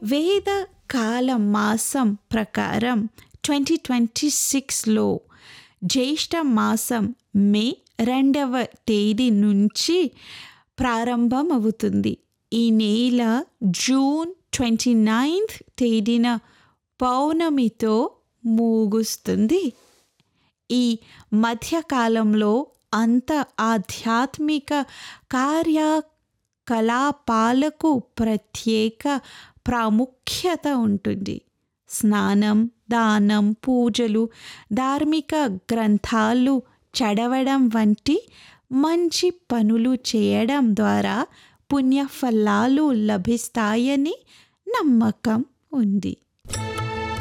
వేద కాల మాసం ప్రకారం ట్వంటీ ట్వంటీ సిక్స్లో జ్యేష్ఠ మాసం మే రెండవ తేదీ నుంచి ప్రారంభమవుతుంది ఈ నెల జూన్ ట్వంటీ నైన్త్ తేదీన పౌర్ణమితో ముగుస్తుంది ఈ మధ్యకాలంలో అంత ఆధ్యాత్మిక కార్యకలాపాలకు ప్రత్యేక ప్రాముఖ్యత ఉంటుంది స్నానం దానం పూజలు ధార్మిక గ్రంథాలు చదవడం వంటి మంచి పనులు చేయడం ద్వారా పుణ్యఫలాలు లభిస్తాయని నమ్మకం ఉంది